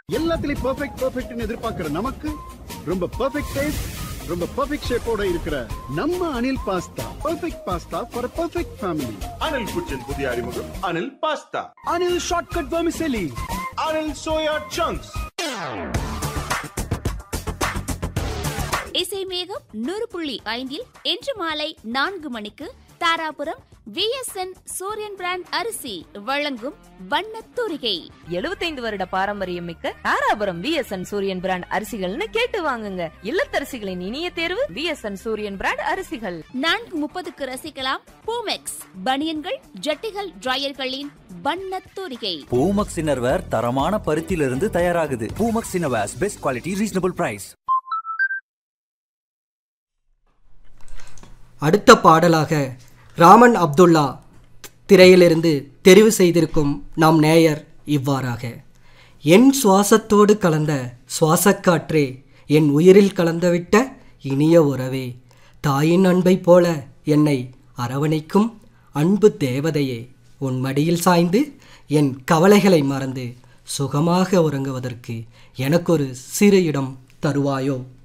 எல்லாத்துலயும் பெர்ஃபெக்ட் பெர்ஃபெக்ட்னு எதிர்பார்க்கிற நமக்கு ரொம்ப பெர்ஃபெக்ட் டேஸ்ட் ரொம்ப பெர்ஃபெக்ட் ஷேப்போட இருக்கிற நம்ம Anil pasta perfect pasta for perfect family Anil kitchen புதிய அறிமுகம் Anil pasta Anil shortcut vermicelli Anil soya chunks இசை மேகம் நூறு புள்ளி ஐந்தில் இன்று மாலை நான்கு மணிக்கு தாராபுரம் விஎஸ்என் சூரியன் பிராண்ட் அரிசி வழங்கும் வண்ணத் தூரிகை 75 வருட பாரம்பரியம் மிக்க தாராபுரம் விஎஸ்என் சூரியன் பிராண்ட் அரிசிகள்னு கேட்டு வாங்குங்க இல்லத்தரசிகளின் இனிய தேர்வு விஎஸ்என் சூரியன் பிராண்ட் அரிசிகள் நான்கு முப்பதுக்கு ரசிக்கலாம் பூமெக்ஸ் பனியன்கள் ஜட்டிகள் டிரையர்களின் வண்ணத் தூரிகை பூமக்ஸ் இன்னர்வேர் தரமான பருத்தியிலிருந்து தயாராகுது Poomex innerwears best quality reasonable price அடுத்த பாடலாக ராமன் அப்துல்லா திரையிலிருந்து தெரிவு செய்திருக்கும் நம் நேயர் இவ்வாறாக என் சுவாசத்தோடு கலந்த சுவாசக்காற்றே என் உயிரில் கலந்துவிட்ட இனிய உறவே தாயின் அன்பைப் போல என்னை அரவணைக்கும் அன்பு தேவதையே உன் மடியில் சாய்ந்து என் கவலைகளை மறந்து சுகமாக உறங்குவதற்கு எனக்கொரு சிறு இடம் தருவாயோ